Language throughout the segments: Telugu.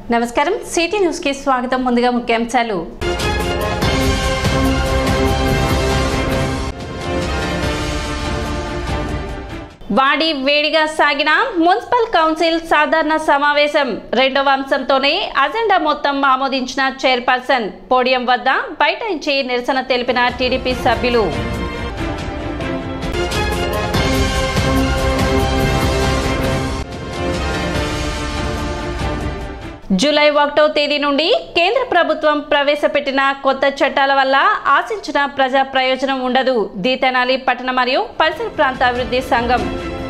నమస్కారం సిటీ న్యూస్ కి స్వాగతం ముందుగా ముఖ్యాంశాలు వాడి వేడిగా సాగిన మున్సిపల్ కౌన్సిల్ సాధారణ సమావేశం రెండవ అంశంతోనే అజెండా మొత్తం ఆమోదించిన చైర్పర్సన్ పోడియం వద్ద బైఠాయించి నిరసన తెలిపిన టీడీపీ సభ్యులు జూలై ఒకటో తేదీ నుండి కేంద్ర ప్రభుత్వం ప్రవేశపెట్టిన కొత్త చట్టాల వల్ల ఆశించిన ప్రజా ప్రయోజనం ఉండదు దీతెనాలి పట్టణ మరియు పరిసర ప్రాంత అభివృద్ధి సంఘం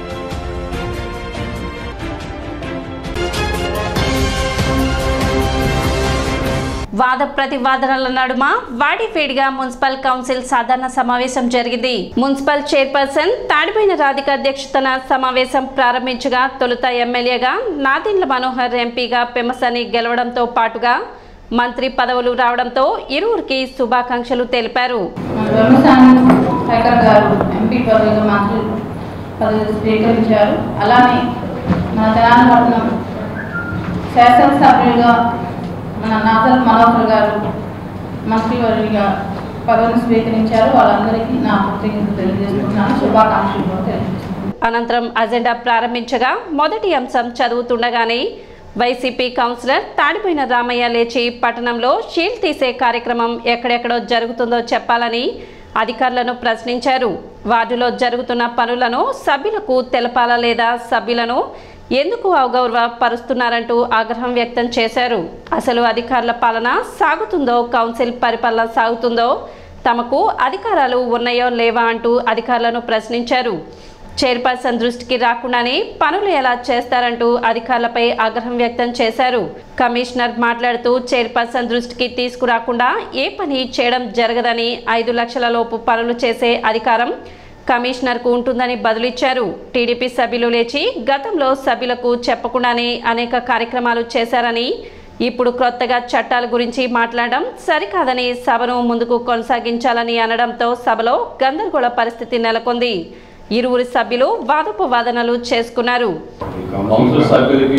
వాద ప్రతివాదనల నడుమ వాడివేడిగా మున్సిపల్ కౌన్సిల్ సాధారణ సమావేశం జరిగింది మున్సిపల్ చైర్పర్సన్ తాడిపోయిన రాధిక అధ్యక్షతన సమావేశం ప్రారంభించగా తొలుత ఎమ్మెల్యేగా నాదిండ్ల మనోహర్ ఎంపీగా పెమసని గెలవడంతో పాటుగా మంత్రి పదవులు రావడంతో ఇరువురికి శుభాకాంక్షలు తెలిపారు వ్యవసాయ శేఖర్ గారు ఎంపీ పదవిగా మంత్రి పదవి స్వీకరించారు అలానే మన తెలంగాణపట్నం శాసనసభ్యులుగా మన నాదల్ మనోహర్ గారు మంత్రివర్యులుగా పదవిని స్వీకరించారు వాళ్ళందరికీ నా కృతజ్ఞతలు తెలియజేస్తున్నాను శుభాకాంక్షలు కూడా తెలియజేస్తున్నాను అనంతరం అజెండా ప్రారంభించగా మొదటి అంశం చదువుతుండగానే వైసీపీ కౌన్సిలర్ తాడిపోయిన రామయ్య లేచి పట్టణంలో షీల్డ్ తీసే కార్యక్రమం ఎక్కడెక్కడో జరుగుతుందో చెప్పాలని అధికారులను ప్రశ్నించారు వార్డులో జరుగుతున్న పనులను సభ్యులకు తెలపాలా లేదా సభ్యులను ఎందుకు అవగౌరవ పరుస్తున్నారంటూ ఆగ్రహం వ్యక్తం చేశారు అసలు అధికారుల పాలన సాగుతుందో కౌన్సిల్ పరిపాలన సాగుతుందో తమకు అధికారాలు ఉన్నాయో లేవా అంటూ అధికారులను ప్రశ్నించారు చైర్పర్సన్ దృష్టికి రాకుండానే పనులు ఎలా చేస్తారంటూ అధికారులపై ఆగ్రహం వ్యక్తం చేశారు కమిషనర్ మాట్లాడుతూ చైర్పర్సన్ దృష్టికి తీసుకురాకుండా ఏ పని చేయడం జరగదని ఐదు లక్షల లోపు పనులు చేసే అధికారం కమిషనర్కు ఉంటుందని బదులిచ్చారు టీడీపీ సభ్యులు లేచి గతంలో సభ్యులకు చెప్పకుండానే అనేక కార్యక్రమాలు చేశారని ఇప్పుడు క్రొత్తగా చట్టాల గురించి మాట్లాడడం సరికాదని సభను ముందుకు కొనసాగించాలని అనడంతో సభలో గందరగోళ పరిస్థితి నెలకొంది ఇరువురి సభ్యులు వాదోపవాదనలు చేసుకున్నారు కౌన్సిల్ సభ్యులకి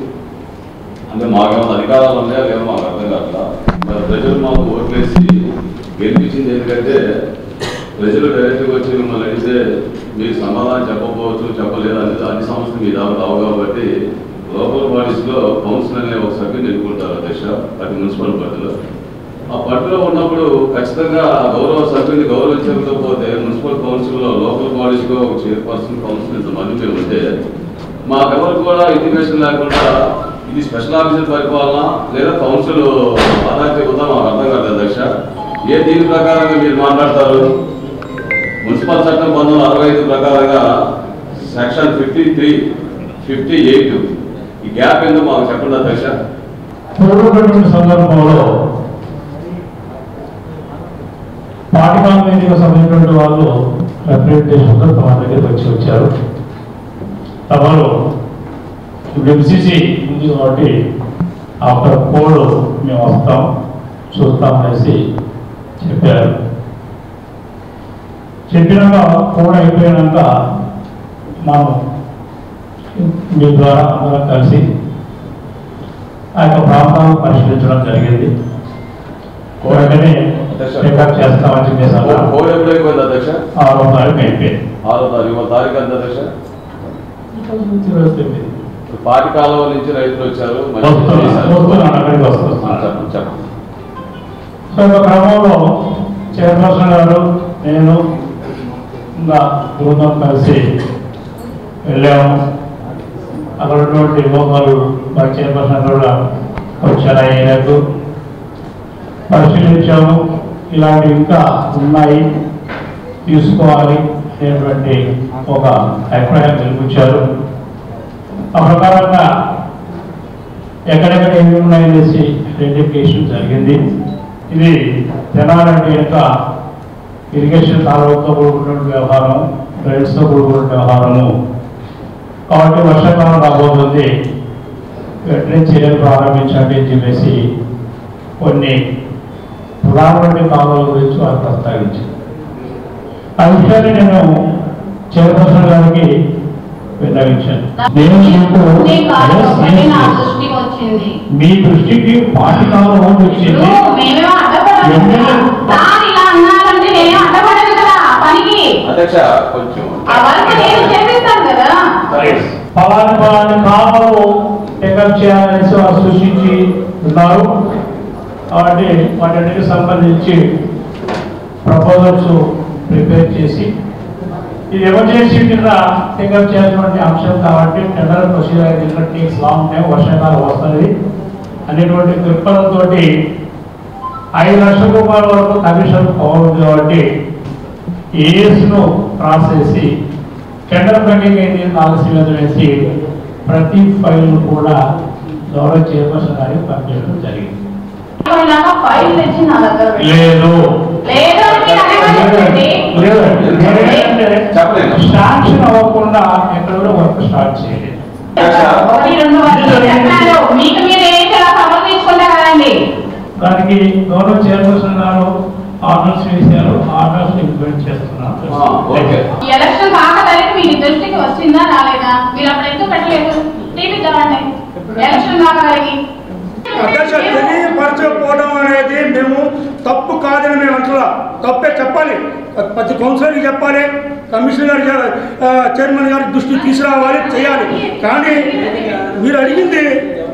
అంటే మాకేమైనా అధికారాలు ఉన్నాయా లేవో మాకు అర్థం కావట్లా మరి ప్రజలు మాకు ఓట్లేసి గెలిపించింది ఎందుకంటే ప్రజలు డైరెక్ట్గా వచ్చి మిమ్మల్ని అడిగితే మీరు సమాధానం చెప్పకపోవచ్చు చెప్పలేదు అనేది అన్ని సంస్థలు మీ దాకా రావు కాబట్టి లోకల్ బాడీస్లో కౌన్సిల్ అనే ఒక సభ్యుని ఎన్నుకుంటారు అధ్యక్ష అది మున్సిపల్ పరిధిలో ఆ పట్టులో ఉన్నప్పుడు ఖచ్చితంగా ఆ గౌరవ సభ్యుని గౌరవించకపోతే మున్సిపల్ కౌన్సిల్లో లోకల్ బాడీస్లో ఒక చైర్పర్సన్ కౌన్సిల్ ఇంతమంది మేము ఉంటే మాకెవరు కూడా ఇంటిమేషన్ లేకుండా ఇది స్పెషల్ ఆఫీసర్ పరిపాలన లేదా కౌన్సిల్ ఆధారిత ఉందా మాకు అర్థం కాదు అధ్యక్ష ఏ దీని ప్రకారంగా మీరు మాట్లాడతారు మున్సిపల్ చట్టం పంతొమ్మిది వందల అరవై ఐదు ప్రకారంగా section fifty three fifty eight ఈ గ్యాప్ ఎందుకు మాకు చెప్పండి అధ్యక్ష పూర్వటువంటి సందర్భంలో పాటికాల వేదిక సంబంధించినటువంటి వాళ్ళు రిప్రజెంటేషన్తో తమ దగ్గరికి వచ్చి వచ్చారు తమరు ఎంసీసీ ఉంది కాబట్టి ఆఫ్టర్ కోడ్ మేము వస్తాం చూస్తాం అనేసి చెప్పారు చెప్పినాక కోడ్ అయిపోయినాక మనం మీ ద్వారా అందరం కలిసి ఆ యొక్క ప్రాంతాలను పరిశీలించడం జరిగింది వెంటనే పికప్ చేస్తామని చెప్పేసి అన్నారు. కోడ్ ఎప్పుడు అయిపోయింది అధ్యక్ష ఆరో తారీఖు అయిపోయింది ఆరో తారీఖు ఇవాళ తారీఖు ఎంత అధ్యక్ష ఇరవై తొమ్మిది. పాటి కాలువ నుంచి రైతులు వచ్చారు మరి వస్తున్నారు, చేశారు. వస్తున్నారు, అక్కడికి ఆ, వస్తున్నారు. చెప్పండి చెప్పండి సో ఈ క్రమంలో చైర్పర్సన్ గారు నేను ఇంకా బృందం కలిసి వెళ్ళాము అక్కడ ఉన్నటువంటి లోకాలు మా చైర్పర్సన్ కూడా వచ్చారు అయినట్టు పరిశీలించాము ఇలాంటివి ఇంకా ఉన్నాయి తీసుకోవాలి అనేటువంటి ఒక అభిప్రాయం కల్పించారు ఆ ప్రకారంగా ఎక్కడెక్కడ ఏమి ఉన్నాయనేసి ఐడెంటిఫికేషన్ జరిగింది ఇది తెనాలంటే యొక్క ఇరిగేషన్ కాలువతో కూడుకున్న వ్యవహారం రైల్స్తో కూడుకున్న వ్యవహారము కాబట్టి వర్షాకాలం రాబోతుంది వెంటనే చర్యలు ప్రారంభించండి అని చెప్పేసి కొన్ని ప్రధానమైన కాలువల గురించి వారు ప్రస్తావించారు ఆ విషయాన్ని నేను చైర్పర్సన్ గారికి విన్నవించాను నేను మీకు మీ కాలం Yes, ఒకటి yes, నా yes. దృష్టికి వచ్చి వచ్చింది మీ దృష్టికి పార్టీ కాలం వచ్చింది ఇప్పుడు మేమేమో అడ్డపడలేదు కదా. సార్ ఇలా అన్నారంటే నేనేం అడ్డపడలేదు కదా ఆ పనికి అధ్యక్ష కొంచెం ఆ వర్క్ నేను చేపిస్తాను కదా పలాని పలాని కాలంలో టేకప్ చేయాలనేసి వారు సూచించి ఉన్నారు కాబట్టి వాటన్నిటికి సంబంధించి ప్రపోజల్స్ ప్రిపేర్ చేసి ఇది ఎమర్జెన్సీ కింద టేకప్ చేయాల్సినటువంటి అంశం కాబట్టి టెండర్ ప్రొసీజర్ అయితే టేక్స్ లాంగ్ టైం వర్షాకాలం వస్తుంది అనేటువంటి దృక్పథంతో ఐదు లక్షల రూపాయల వరకు కమిషన్ పవర్ ఉంది కాబట్టి ఏఎస్ను క్రాస్ చేసి టెండర్ పెండింగ్ అయింది నాలుగు సిలిండర్ వేసి ప్రతి ఫైల్ కూడా గౌరవ చైర్పర్సన్ గారికి పంపించడం జరిగింది పోయినాక ఫైల్ తెచ్చి నా దగ్గర పెట్టు. లేదు లేదు అని మీరు అడగండి. లేదండి నేనేంటంటే చెప్పలేను. శాంక్షన్ అవ్వకుండా ఎక్కడ కూడా వర్క్ స్టార్ట్ చేయలేదు ఒకటి రెండు వరకు చెప్పారు మీకు మీరు ఏం చేయాలో సమర్థించుకుంటారు కదండి దానికి గౌరవ చైర్పర్సన్ గారు ఆర్డర్స్ వేశారు ఆర్డర్స్ ఇంప్లిమెంట్ చేస్తున్నారు ఆ, ఓకే. ఈ ఎలక్షన్ కాకడానికి మీ దృష్టికి వచ్చిందా రాలేదా మీరు అప్పుడు ఎందుకు పెట్టలేదు టీవీ కావండి ఎలక్షన్ కాకడానికి అధ్యక్ష తెలియపరచకపోవడం అనేది మేము తప్పు కాదని మేము అంటున్నా తప్పే చెప్పాలి ప్రతి కౌన్సిలర్కి చెప్పాలి కమిషనర్ గారి ఆ, చైర్మన్ గారి దృష్టికి తీసుకురావాలి చేయాలి కానీ మీరు అడిగింది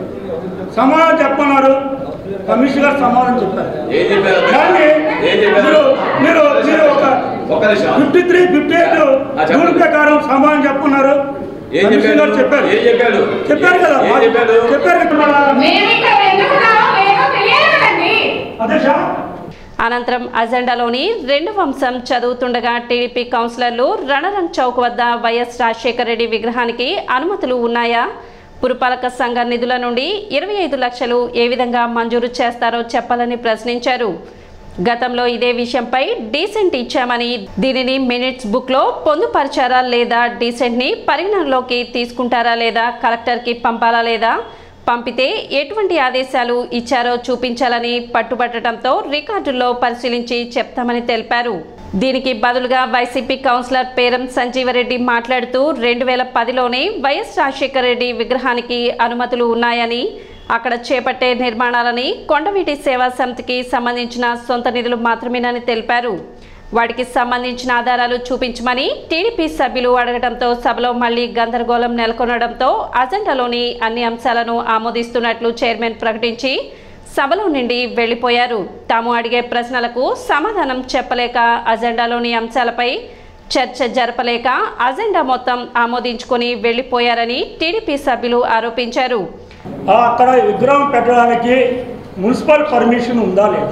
సమాధానం చెప్పన్నారు కమిషనర్ గారు సమాధానం చెప్పారు ఏం చెప్పారు కానీ ఏం చెప్పారు మీరు మీరు మీరు ఒక ఒక్క నిమిషం ఫిఫ్టీ త్రీ ఫిఫ్టీ ఎయిట్ ఆ, చెప్పండి. రూల్ ప్రకారం సమాధానం చెప్పన్నారు ఏం కమిషనర్ గారు చెప్పాడు చెప్పారు ఏం చెప్పాడు చెప్పారు కదా ఏం చెప్పాడు చెప్పారు కదా మేము ఇక్కడ ఎందుకు ఉన్నామో లేదో తెలియదు కదండి అధ్యక్ష అనంతరం అజెండాలోని రెండు వంశం చదువుతుండగా టీడీపీ కౌన్సిలర్లు రణరంగ్ చౌక్ వద్ద వైఎస్ రాజశేఖర రెడ్డి విగ్రహానికి అనుమతులు ఉన్నాయా పురపాలక సంఘ నిధుల నుండి ఇరవై ఐదు లక్షలు ఏ విధంగా మంజూరు చేస్తారో చెప్పాలని ప్రశ్నించారు గతంలో ఇదే విషయంపై డీసెంట్ ఇచ్చామని దీనిని మినిట్స్ బుక్లో పొందుపరిచారా లేదా డీసెంట్ని పరిగణనలోకి తీసుకుంటారా లేదా కలెక్టర్కి పంపాలా లేదా పంపితే ఎటువంటి ఆదేశాలు ఇచ్చారో చూపించాలని పట్టుబట్టడంతో రికార్డుల్లో పరిశీలించి చెప్తామని తెలిపారు దీనికి బదులుగా వైసీపీ కౌన్సిలర్ పేరం సంజీవరెడ్డి మాట్లాడుతూ రెండు వేల పదిలోనే వైఎస్ రాజశేఖర రెడ్డి విగ్రహానికి అనుమతులు ఉన్నాయని అక్కడ చేపట్టే నిర్మాణాలని కొండవీటి సేవా సమితికి సంబంధించిన సొంత నిధులు మాత్రమేనని తెలిపారు వాటికి సంబంధించిన ఆధారాలు చూపించమని టీడీపీ సభ్యులు అడగడంతో సభలో మళ్లీ గందరగోళం నెలకొనడంతో అజెండాలోని అన్ని అంశాలను ఆమోదిస్తున్నట్లు చైర్మన్ ప్రకటించి సభలో నుండి వెళ్లిపోయారు తాము అడిగే ప్రశ్నలకు సమాధానం చెప్పలేక అజెండాలోని అంశాలపై చర్చ జరపలేక అజెండా మొత్తం ఆమోదించుకొని వెళ్లిపోయారని టీడీపీ సభ్యులు ఆరోపించారు ఆ అక్కడ విగ్రహం పెట్టడానికి మున్సిపల్ పర్మిషన్ ఉందా లేదా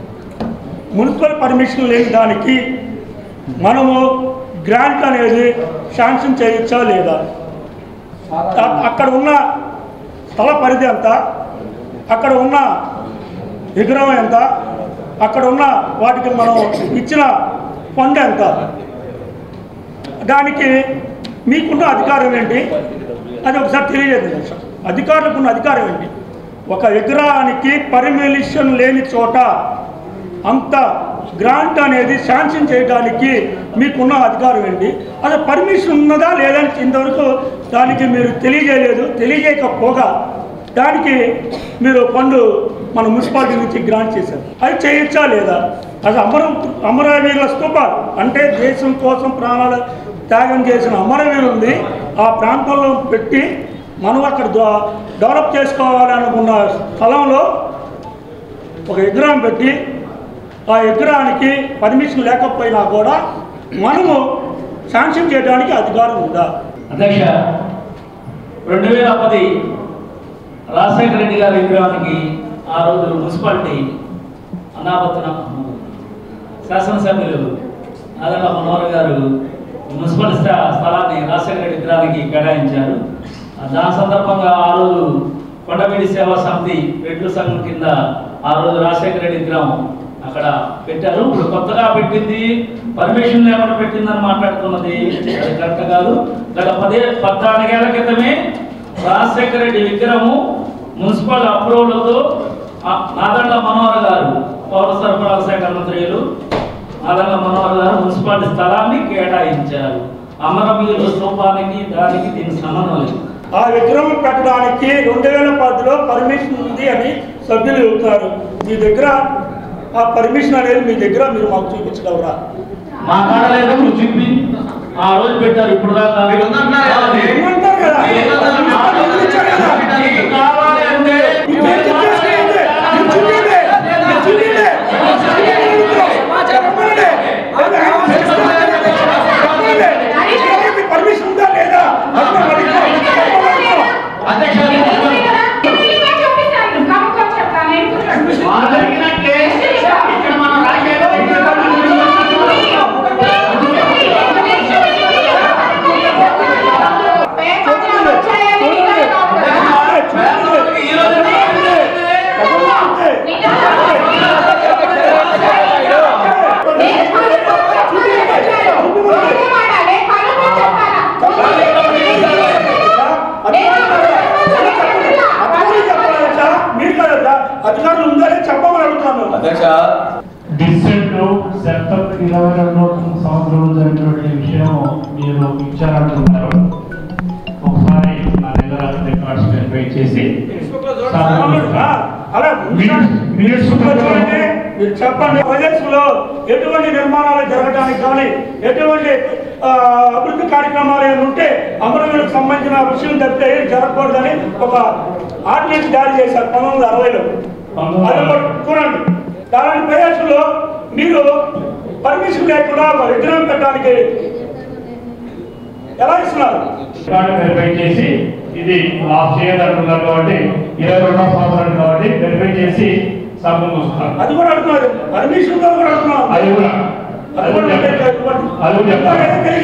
మున్సిపల్ పర్మిషన్ లేని దానికి మనము గ్రాంట్ అనేది శాంక్షన్ చేయొచ్చా లేదా అ- అక్కడ ఉన్న స్థల పరిధి ఎంత అక్కడ ఉన్న విగ్రహం ఎంత అక్కడ ఉన్న వాటికి మనం ఇచ్చిన ఫండ్ ఎంత దానికి మీకున్న అధికారం ఏంటి అది ఒకసారి తెలియజేయండి సార్ అధికారులకు ఉన్న అధికారం ఏంటి ఒక విగ్రహానికి పర్మిషన్ లేని చోట అంత గ్రాంట్ అనేది శాంక్షన్ చేయడానికి మీకున్న అధికారం ఏంటి అది పర్మిషన్ ఉన్నదా లేదని ఇంతవరకు దానికి మీరు తెలియజేయలేదు తెలియజేయకపోగా దానికి మీరు ఫండ్ మన మున్సిపాలిటీ నుంచి గ్రాంట్ చేశారు అది చేయొచ్చా లేదా అది అమర అమరవీరుల స్తూపాలు అంటే దేశం కోసం ప్రాణాలు త్యాగం చేసిన అమరవీరు ఉంది ఆ ప్రాంతంలో పెట్టి మనం అక్కడ డ- డెవలప్ చేసుకోవాలనుకున్న స్థలంలో ఒక విగ్రహం పెట్టి ఆ విగ్రహానికి పర్మిషన్ లేకపోయినా కూడా మనము శాంక్షన్ చేయడానికి అధికారం ఉందా అధ్యక్ష రెండు వేల పది రాజశేఖర రెడ్డి గారి విగ్రహానికి ఆ రోజు మున్సిపాలిటీ అనాపత్నం శాసనసభ్యులు ఆదరణ మనోహర్ గారు మున్సిపల్ స్థ- స్థలాన్ని రాజశేఖర రెడ్డి విగ్రహానికి కేటాయించారు ఆ దాని సందర్భంగా ఆ రోజు కొండవీడి సేవా సమితి రెడ్లు సంఘం కింద ఆ రోజు రాజశేఖర రెడ్డి విగ్రహం అక్కడ పెట్టారు ఇప్పుడు కొత్తగా పెట్టింది పర్మిషన్ లేకుండా పెట్టిందని మాట్లాడుతున్నది అది కరెక్ట్ కాదు గత పదే పద్నాలుగేళ్ల క్రితమే రాజశేఖర రెడ్డి విగ్రహము మున్సిపల్ అప్రూవల్తో నాదండ్ల మనోహర్ గారు పౌర సరఫరాల శాఖ మంత్రులు నాదండ్ల మనోహర్ గారు మున్సిపాలిటీ స్థలాన్ని కేటాయించారు అమరవీరుల స్తూపానికి దానికి దీనికి సంబంధం లేదు ఆ విగ్రహం పెట్టడానికి రెండు వేల పదిలో పర్మిషన్ ఉంది అని సభ్యులు చెబుతున్నారు మీ దగ్గర ఆ పర్మిషన్ అనేది మీ దగ్గర మీరు మాకు చూపించగలరా మా కాడ లేదు నువ్వు చెప్పి ఆ రోజు పెట్టారు ఇప్పుడు దాకా ఏమంటారు కదా పర్మిషన్ ఇచ్చారు కదా. నీకు కావాలి అంటే మీరు ఏం చెప్పేసుకోండి. మీరు చూడండి. మీరు చూడండి. చెప్పండి. చెప్పండి. చెప్పండి. పర్మిషన్ ఉందా లేదా అది మనం అడుగుతాం. చెప్పండి. అధ్యక్ష వాళ్ళు అడిగినట్టే ఇక్కడ మనం ఈ రోజు మీరు కదా అధికారులు ఉందని చెప్పమని అడుగుతాను అధ్యక్ష డిసెంట్ సెప్టెంబర్ ఇరవై రెండో సంవత్సరంలో జరిగినటువంటి విషయం మీరు ఇచ్చారంటున్నారు ఒకసారి నా దగ్గర రికార్డ్స్ వెరిఫై చేసి అలా మినిట్స్ మినిట్స్ చూడండి, మీరు చెప్పండి ప్రజెక్ట్స్ లో ఎటువంటి నిర్మాణాలు జరగడానికి కానీ ఎటువంటి ఆ, అభివృద్ధి కార్యక్రమాలు ఏమైనా ఉంటే అమరవీరులకు సంబంధించిన విషయం తప్పితే ఏం జరగకూడదని ఒక ఆర్డినెన్స్ జారీ చేశారు పంతొమ్మిది వందల అరవైలో అది ఒకటి చూడండి దాని ప్రదేశంలో మీరు పర్మిషన్ లేకుండా ఒక విగ్రహం పెట్టడానికి ఎలా ఇస్తున్నారు రికార్డు వెరిఫై చేసి ఇది లాస్ట్ ఇయర్ అంటున్నారు కాబట్టి ఇరవై రెండో సంవత్సరం కాబట్టి వెరిఫై చేసి సభను వస్తున్నారు అది కూడా అడుగుతున్నారు పర్మిషన్ కూడా అడుగుతున్నారు అది కూడా అది కూడా చెప్పండి. అది కూడా చెప్తాను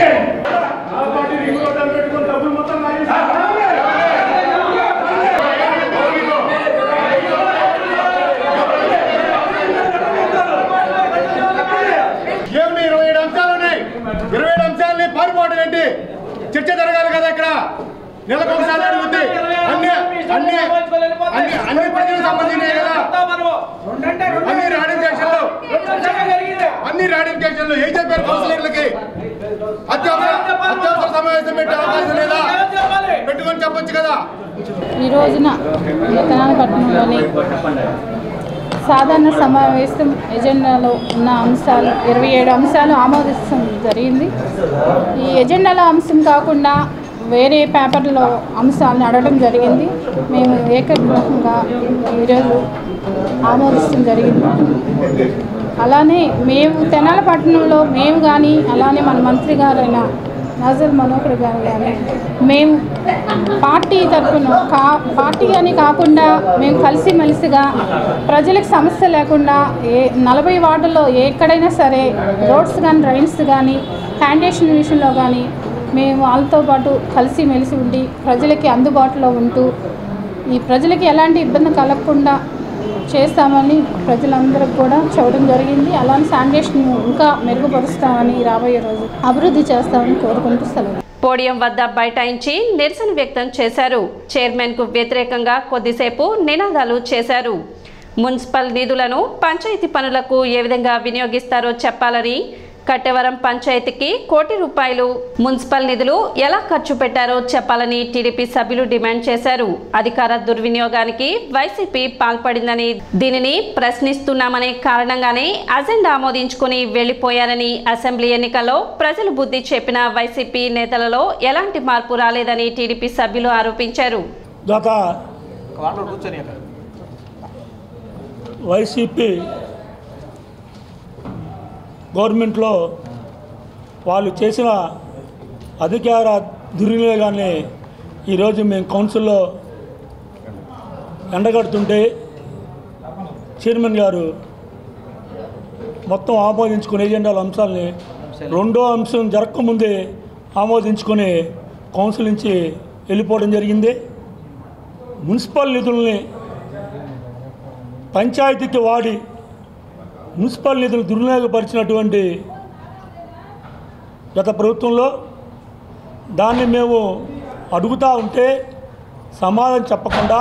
ఏమి ఇరవై ఏడు అంశాలు ఉన్నాయి ఇరవై ఏడు అంశాలని పారిపోవడం ఏంటి చర్చ జరగాలి కదా ఇక్కడ నెలకు ఒకసారి అడుగుద్ది అన్ని అన్ని అన్ని అన్ని ప్రజలకు సంబంధించినవి కదా అన్ని రాడిఫికేషన్లు అన్ని రాడిఫికేషన్లు ఏం చెప్పారు కౌన్సిలర్లకి అత్యవసర అత్యవసర సమావేశం పెట్టే అవకాశం లేదా పెట్టుకొని చెప్పొచ్చు కదా ఈ రోజున పట్టణంలోని సాధారణ సమావేశం ఎజెండాలో ఉన్న అంశాలు ఇరవై ఏడు అంశాలు ఆమోదించడం జరిగింది ఈ ఎజెండాలో అంశం కాకుండా వేరే పేపర్లో అంశాలను అడగడం జరిగింది మేము ఏకగ్రహంగా ఈరోజు ఆమోదించడం జరిగింది అలానే మేము తెనాల పట్టణంలో మేము కానీ అలానే మన మంత్రి గారైన నాజర్ మనోహర్ గారు కానీ మేము పార్టీ తరఫున కా పార్టీ అని కాకుండా మేము కలిసిమెలిసిగా ప్రజలకు సమస్య లేకుండా ఏ నలభై వార్డుల్లో ఎక్కడైనా సరే రోడ్స్ కానీ డ్రైన్స్ కానీ శానిటేషన్ విషయంలో కానీ మేము వాళ్ళతో పాటు కలిసిమెలిసి ఉండి ప్రజలకి అందుబాటులో ఉంటూ ఈ ప్రజలకి ఎలాంటి ఇబ్బంది కలగకుండా చేస్తామని ప్రజలందరికీ కూడా చెప్పడం జరిగింది అలానే శానిటేషన్ ఇంకా మెరుగుపరుస్తామని రాబోయే రోజు అభివృద్ధి చేస్తామని కోరుకుంటూ సెలవు పోడియం వద్ద బైఠాయించి నిరసన వ్యక్తం చేశారు చైర్మన్ కు వ్యతిరేకంగా కొద్దిసేపు నినాదాలు చేశారు మున్సిపల్ నిధులను పంచాయతీ పనులకు ఏ విధంగా వినియోగిస్తారో చెప్పాలని కట్టెవరం పంచాయతీకి కోటి రూపాయలు మున్సిపల్ నిధులు ఎలా ఖర్చు పెట్టారో చెప్పాలని టీడీపీ సభ్యులు డిమాండ్ చేశారు అధికార దుర్వినియోగానికి వైసీపీ పాల్పడిందని దీనిని ప్రశ్నిస్తున్నామనే కారణంగానే అజెండా ఆమోదించుకుని వెళ్లిపోయారని అసెంబ్లీ ఎన్నికల్లో ప్రజలు బుద్ధి చెప్పిన వైసీపీ నేతలలో ఎలాంటి మార్పు రాలేదని టీడీపీ సభ్యులు ఆరోపించారు గత వైసీపీ గవర్నమెంట్లో వాళ్ళు చేసిన అధికార దుర్వినియోగాన్ని ఈరోజు మేము కౌన్సిల్లో ఎండగడుతుంటే చైర్మన్ గారు మొత్తం ఆమోదించుకునే ఎజెండాల అంశాలని రెండో అంశం జరగకముందే ఆమోదించుకొని కౌన్సిల్ నుంచి వెళ్ళిపోవడం జరిగింది మున్సిపల్ నిధుల్ని పంచాయతీకి వాడి మున్సిపల్ నిధులు దుర్వినియోగపరిచినటువంటి గత ప్రభుత్వంలో దాన్ని మేము అడుగుతూ ఉంటే సమాధానం చెప్పకుండా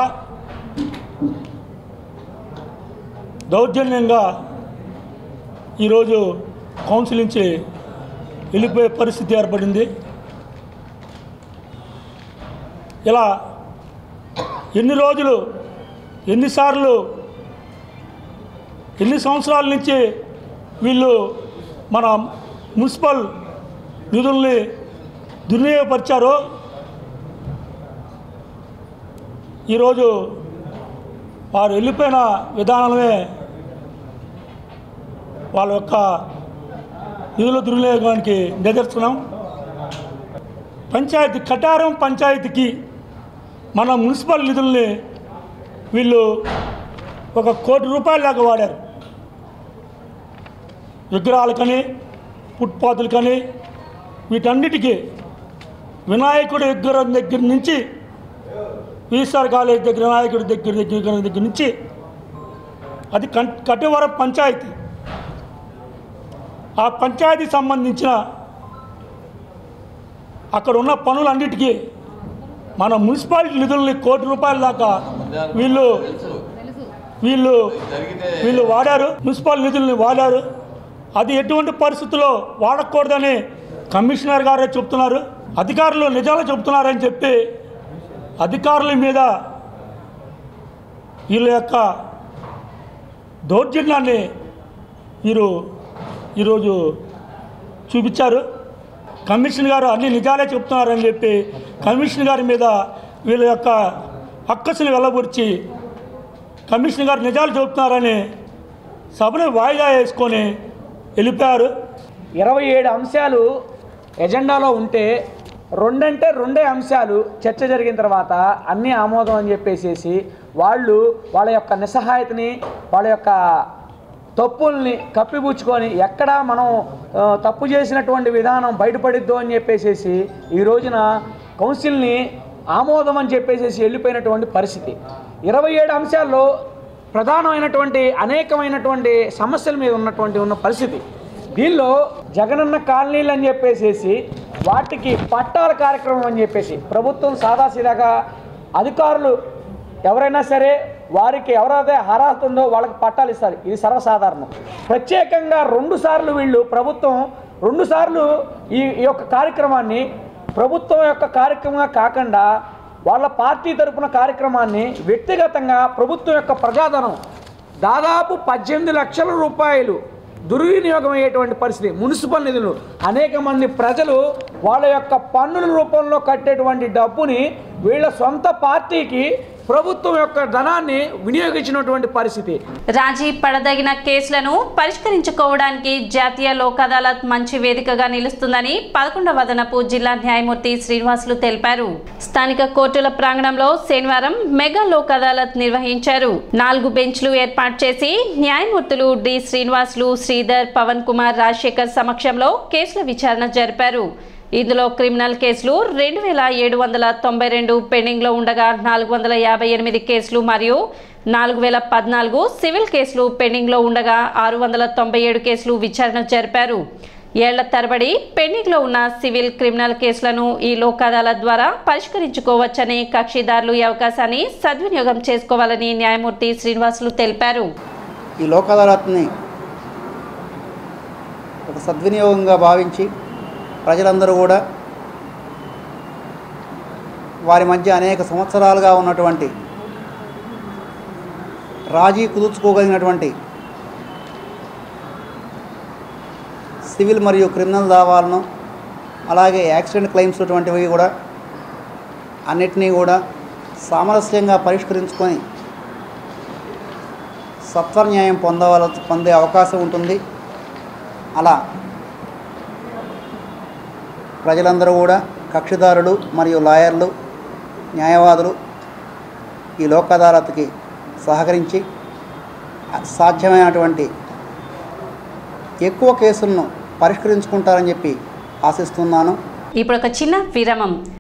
దౌర్జన్యంగా ఈరోజు కౌన్సిల్ నుంచి వెళ్ళిపోయే పరిస్థితి ఏర్పడింది ఇలా ఎన్ని రోజులు ఎన్నిసార్లు ఎన్ని సంవత్సరాల నుంచి వీళ్ళు మన మున్సిపల్ నిధుల్ని దుర్వినియోగపరిచారో ఈరోజు వారు వెళ్ళిపోయిన విధానమే వాళ్ళ యొక్క నిధుల దుర్వినియోగానికి నిదర్శనం పంచాయతీ కటారం పంచాయతీకి మన మున్సిపల్ నిధుల్ని వీళ్ళు ఒక కోటి రూపాయల దాకా వాడారు విగ్రహాలకని ఫుట్పాత్లకని వీటన్నిటికీ వినాయకుడి విగ్రహం దగ్గర నుంచి ఈశ్వర్ కాలేజ్ దగ్గర వినాయకుడి దగ్గర దగ్గర దగ్గర నుంచి అది కం కటివరం పంచాయతీ ఆ పంచాయతీ సంబంధించిన అక్కడ ఉన్న పనులన్నిటికీ మన మున్సిపాలిటీ నిధుల్ని కోటి రూపాయల దాకా వీళ్ళు వీళ్ళు వీళ్ళు వాడారు మున్సిపల్ నిధుల్ని వాడారు అది ఎటువంటి పరిస్థితుల్లో వాడకూడదని కమిషనర్ గారే చెప్తున్నారు అధికారులు నిజాలు చెప్తున్నారని చెప్పి అధికారుల మీద వీళ్ళ యొక్క దౌర్జన్యాన్ని వీరు ఈరోజు చూపించారు కమిషన్ గారు అన్ని నిజాలే చెప్తున్నారని చెప్పి కమిషన్ గారి మీద వీళ్ళ యొక్క అక్కసుని వెళ్ళబుర్చి కమిషన్ గారు నిజాలు చెబుతున్నారని సభను వాయిదా వేసుకొని వెళ్ళిపోయారు ఇరవై ఏడు అంశాలు ఎజెండాలో ఉంటే రెండంటే రెండే అంశాలు చర్చ జరిగిన తర్వాత అన్నీ ఆమోదం అని చెప్పేసేసి వాళ్ళు వాళ్ళ యొక్క నిస్సహాయతని వాళ్ళ యొక్క తప్పుల్ని కప్పిపుచ్చుకొని ఎక్కడ మనం ఆ, తప్పు చేసినటువంటి విధానం బయటపడిద్దో అని చెప్పేసేసి ఈ రోజున కౌన్సిల్ని ఆమోదం అని చెప్పేసేసి వెళ్ళిపోయినటువంటి పరిస్థితి ఇరవై ఏడు అంశాల్లో ప్రధానమైనటువంటి అనేకమైనటువంటి సమస్యల మీద ఉన్నటువంటి ఉన్న పరిస్థితి దీనిలో జగనన్న కాలనీలు అని చెప్పేసేసి వాటికి పట్టాల కార్యక్రమం అని చెప్పేసి ప్రభుత్వం సాదాసీదాగా అధికారులు ఎవరైనా సరే వారికి ఎవరైతే అర్హత ఉందో వాళ్ళకి పట్టాలు ఇస్తారు ఇది సర్వసాధారణం ప్రత్యేకంగా రెండు సార్లు వీళ్ళు ప్రభుత్వం రెండు సార్లు ఈ ఈ యొక్క కార్యక్రమాన్ని ప్రభుత్వం యొక్క కార్యక్రమంగా కాకుండా వాళ్ళ పార్టీ తరపున కార్యక్రమాన్ని వ్యక్తిగతంగా ప్రభుత్వం యొక్క ప్రజాధనం దాదాపు పద్దెనిమిది లక్షల రూపాయలు దుర్వినియోగం అయ్యేటువంటి పరిస్థితి మున్సిపల్ నిధులు అనేక మంది ప్రజలు వాళ్ళ యొక్క పన్నుల రూపంలో కట్టేటువంటి డబ్బుని వీళ్ళ సొంత పార్టీకి ప్రభుత్వం యొక్క ధనాన్ని వినియోగించినటువంటి పరిస్థితి రాజీ పడదగిన కేసులను పరిష్కరించుకోవడానికి జాతీయ లోక్ అదాలత్ మంచి వేదికగా నిలుస్తుందని పదకొండవ అదనపు జిల్లా న్యాయమూర్తి శ్రీనివాసులు తెలిపారు స్థానిక కోర్టుల ప్రాంగణంలో శనివారం మెగా లోక్ అదాలత్ నిర్వహించారు నాలుగు బెంచ్లు ఏర్పాటు చేసి న్యాయమూర్తులు డి శ్రీనివాసులు శ్రీధర్ పవన్ కుమార్ రాజశేఖర్ సమక్షంలో కేసుల విచారణ జరిపారు ఇందులో క్రిమినల్ కేసులు రెండు వేల ఏడు వందల తొంభై రెండు పెండింగ్లో ఉండగా నాలుగు వందల యాభై ఎనిమిది కేసులు మరియు నాలుగు వేల పద్నాలుగు సివిల్ కేసులు పెండింగ్లో ఉండగా ఆరు వందల తొంభై ఏడు కేసులు విచారణ జరిపారు ఏళ్ల తరబడి పెండింగ్లో ఉన్న సివిల్ క్రిమినల్ కేసులను ఈ లోక్ అదాలత్ ద్వారా పరిష్కరించుకోవచ్చని కక్షిదారులు ఈ అవకాశాన్ని సద్వినియోగం చేసుకోవాలని న్యాయమూర్తి శ్రీనివాసులు తెలిపారు ఈ లోక్ అదాలత్ని ఒక సద్వినియోగంగా భావించి ప్రజలందరూ కూడా వారి మధ్య అనేక సంవత్సరాలుగా ఉన్నటువంటి రాజీ కుదుర్చుకోగలిగినటువంటి సివిల్ మరియు క్రిమినల్ దావాలను అలాగే యాక్సిడెంట్ క్లెయిమ్స్ అటువంటివి కూడా అన్నిటినీ కూడా సామరస్యంగా పరిష్కరించుకొని సత్వర న్యాయం పొందవల పొందే అవకాశం ఉంటుంది అలా ప్రజలందరూ కూడా కక్షిదారులు మరియు లాయర్లు న్యాయవాదులు ఈ లోక్ అదాలత్కి సహకరించి సాధ్యమైనటువంటి ఎక్కువ కేసులను పరిష్కరించుకుంటారని చెప్పి ఆశిస్తున్నాను ఇప్పుడు ఒక చిన్న విరామం